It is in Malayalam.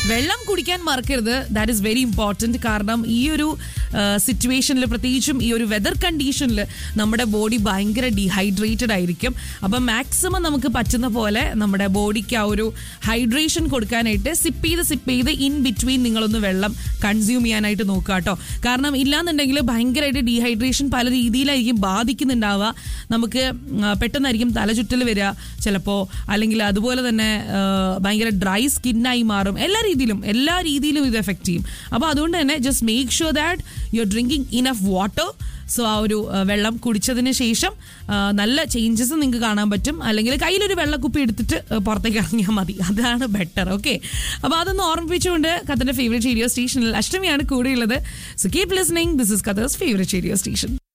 വെള്ളം കുടിക്കാൻ മറക്കരുത് ദാറ്റ് ഇസ് വെരി ഇമ്പോർട്ടൻറ്റ് കാരണം ഈ ഒരു സിറ്റുവേഷനിൽ പ്രത്യേകിച്ചും ഈ ഒരു വെതർ കണ്ടീഷനിൽ നമ്മുടെ ബോഡി ഭയങ്കര ഡീഹൈഡ്രേറ്റഡ് ആയിരിക്കും അപ്പം മാക്സിമം നമുക്ക് പറ്റുന്ന പോലെ നമ്മുടെ ബോഡിക്ക് ആ ഒരു ഹൈഡ്രേഷൻ കൊടുക്കാനായിട്ട് സിപ്പ് ചെയ്ത് സിപ്പ് ചെയ്ത് ഇൻ ബിറ്റ്വീൻ നിങ്ങളൊന്ന് വെള്ളം കൺസ്യൂം ചെയ്യാനായിട്ട് നോക്കുക കേട്ടോ കാരണം ഇല്ലാന്നുണ്ടെങ്കിൽ ഭയങ്കരമായിട്ട് ഡീഹൈഡ്രേഷൻ പല രീതിയിലായിരിക്കും ബാധിക്കുന്നുണ്ടാവുക നമുക്ക് ആ, പെട്ടെന്നായിരിക്കും തലചുറ്റൽ വരിക ചിലപ്പോൾ അല്ലെങ്കിൽ അതുപോലെ തന്നെ ആ, ഭയങ്കര ഡ്രൈ സ്കിന്നായി മാറും എല്ലാ രീതിയിലും എല്ലാ രീതിയിലും ഇത് എഫക്റ്റ് ചെയ്യും അപ്പോൾ അതുകൊണ്ട് തന്നെ just make sure that you are drinking enough water so uh ഒരു ആ, വെള്ളം കുടിച്ചതിന് ശേഷം ആ, നല്ല ചേഞ്ചസ് നിങ്ങൾക്ക് കാണാൻ പറ്റും അല്ലെങ്കിൽ കയ്യിലൊരു വെള്ളക്കുപ്പി എടുത്തിട്ട് ആ, പുറത്തേക്ക് ഇറങ്ങിയാൽ മതി അതാണ് ബെറ്റർ ഓക്കെ അപ്പോൾ അതൊന്ന് ഓർമ്മിപ്പിച്ചുകൊണ്ട് ഖത്തറിന്റെ ഫേവറേറ്റ് റേഡിയോ സ്റ്റേഷനിൽ അഷ്ടമിയാണ് കൂടെയുള്ളത് so keep listening this is Qatar's favourite radio station